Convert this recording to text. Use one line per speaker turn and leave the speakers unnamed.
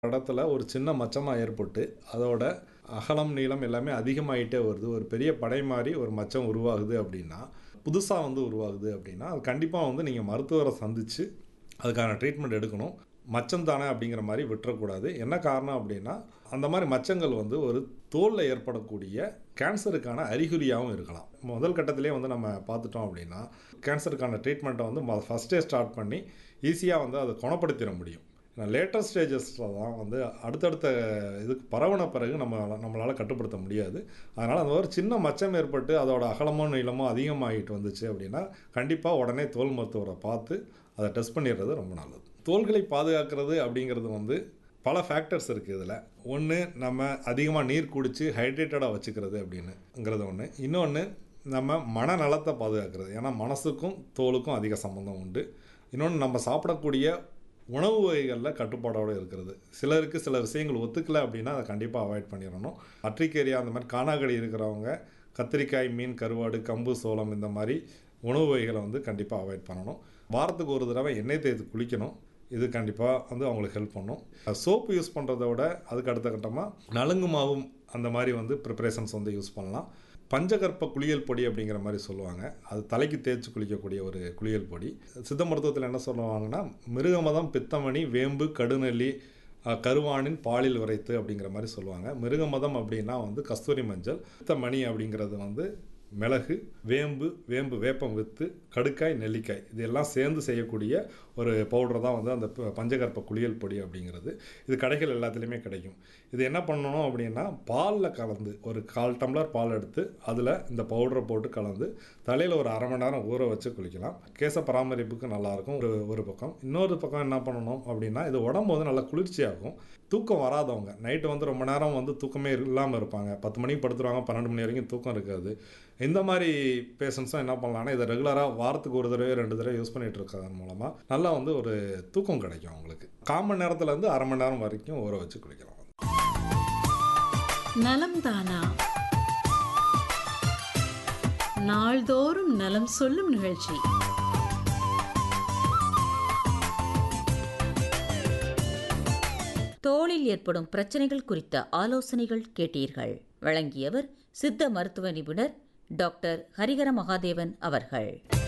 இடத்துல ஒரு சின்ன மச்சமாக ஏற்பட்டு அதோட அகலம் நீளம் எல்லாமே அதிகமாகிட்டே வருது ஒரு பெரிய படை மாதிரி ஒரு மச்சம் உருவாகுது அப்படின்னா புதுசாக வந்து உருவாகுது அப்படின்னா அது கண்டிப்பாக வந்து நீங்கள் மருத்துவரை சந்தித்து அதுக்கான ட்ரீட்மெண்ட் எடுக்கணும் மச்சம் தானே அப்படிங்கிற மாதிரி விட்டுறக்கூடாது என்ன காரணம் அப்படின்னா அந்த மாதிரி மச்சங்கள் வந்து ஒரு தோலில் ஏற்படக்கூடிய கேன்சருக்கான அறிகுறியாகவும் இருக்கலாம் முதல் கட்டத்திலே வந்து நம்ம பார்த்துட்டோம் அப்படின்னா கேன்சருக்கான ட்ரீட்மெண்ட்டை வந்து ஃபஸ்ட்டே ஸ்டார்ட் பண்ணி ஈஸியாக வந்து அதை குணப்படுத்திட முடியும் லேட்டஸ்ட் ஸ்டேஜஸில் தான் வந்து அடுத்தடுத்த இதுக்கு பரவன பிறகு நம்ம நம்மளால் கட்டுப்படுத்த முடியாது அதனால் அந்த ஒரு சின்ன மச்சம் ஏற்பட்டு அதோட அகலமோ நீளமோ அதிகமாகிட்டு வந்துச்சு அப்படின்னா கண்டிப்பாக உடனே தோல் மருத்துவரை பார்த்து அதை டெஸ்ட் பண்ணிடுறது ரொம்ப நல்லது தோள்களை பாதுகாக்கிறது அப்படிங்கிறது வந்து பல ஃபேக்டர்ஸ் இருக்குது இதில் ஒன்று நம்ம அதிகமாக நீர் குடித்து ஹைட்ரேட்டடாக வச்சுக்கிறது அப்படின்னுங்கிறது ஒன்று இன்னொன்று நம்ம மனநலத்தை பாதுகாக்கிறது ஏன்னா மனசுக்கும் தோலுக்கும் அதிக சம்மந்தம் உண்டு இன்னொன்று நம்ம சாப்பிடக்கூடிய உணவு வகைகளில் கட்டுப்பாடோடு இருக்கிறது சிலருக்கு சில விஷயங்கள் ஒத்துக்கலை அப்படின்னா அதை கண்டிப்பாக அவாய்ட் பண்ணிடணும் அட்ரிக்கேரியா அந்த மாதிரி காணாக்கடி இருக்கிறவங்க கத்திரிக்காய் மீன் கருவாடு கம்பு சோளம் இந்த மாதிரி உணவு வகைகளை வந்து கண்டிப்பாக அவாய்ட் பண்ணணும் வாரத்துக்கு ஒரு தடவை எண்ணெய் தேய்த்து குளிக்கணும் இது கண்டிப்பாக வந்து அவங்களுக்கு ஹெல்ப் பண்ணும் சோப்பு யூஸ் பண்ணுறத விட அதுக்கு அடுத்த கட்டமாக நலுங்கு மாவும் அந்த மாதிரி வந்து ப்ரிப்பரேஷன்ஸ் வந்து யூஸ் பண்ணலாம் பஞ்சகற்ப குளியல் பொடி அப்படிங்கிற மாதிரி சொல்லுவாங்க அது தலைக்கு தேய்ச்சி குளிக்கக்கூடிய ஒரு குளியல் பொடி சித்த மருத்துவத்தில் என்ன சொல்லுவாங்கன்னா மிருகமதம் பித்தமணி வேம்பு கடுநெல்லி கருவானின் பாலில் உரைத்து அப்படிங்கிற மாதிரி சொல்லுவாங்க மிருகமதம் அப்படின்னா வந்து கஸ்தூரி மஞ்சள் பித்தமணி அப்படிங்கிறது வந்து மிளகு வேம்பு வேம்பு வேப்பம் வித்து கடுக்காய் நெல்லிக்காய் இதெல்லாம் சேர்ந்து செய்யக்கூடிய ஒரு பவுடர் தான் வந்து அந்த பஞ்சகற்ப குளியல் பொடி அப்படிங்கிறது இது கடைகள் எல்லாத்துலேயுமே கிடைக்கும் இது என்ன பண்ணணும் அப்படின்னா பாலில் கலந்து ஒரு கால் டம்ளர் பால் எடுத்து அதில் இந்த பவுடரை போட்டு கலந்து தலையில் ஒரு அரை மணி நேரம் ஊற வச்சு குளிக்கலாம் கேச பராமரிப்புக்கு நல்லாயிருக்கும் ஒரு ஒரு பக்கம் இன்னொரு பக்கம் என்ன பண்ணணும் அப்படின்னா இது உடம்பு வந்து நல்லா குளிர்ச்சியாகும் தூக்கம் வராதவங்க நைட்டு வந்து ரொம்ப நேரம் வந்து தூக்கமே இல்லாமல் இருப்பாங்க பத்து மணிக்கு படுத்துருவாங்க பன்னெண்டு மணி வரைக்கும் தூக்கம் இருக்காது இந்த மாதிரி பேஷண்ட்ஸும் என்ன பண்ணலான்னா இதை ரெகுலராக வாரத்துக்கு ஒரு தடவை ரெண்டு தடவை யூஸ் பண்ணிகிட்டு இருக்கிறதன் மூலமாக நல்லா வந்து ஒரு தூக்கம் கிடைக்கும் அவங்களுக்கு கால் மணி நேரத்துலேருந்து அரை மணி நேரம் வரைக்கும் ஊற வச்சு குளிக்கலாம்
நலம் தானா நாள்தோறும் நலம் சொல்லும் நிகழ்ச்சி
தோளில் ஏற்படும் பிரச்சனைகள் குறித்த ஆலோசனைகள் கேட்டீர்கள் வழங்கியவர் சித்த மருத்துவ நிபுணர் டாக்டர் ஹரிஹர மகாதேவன் அவர்கள்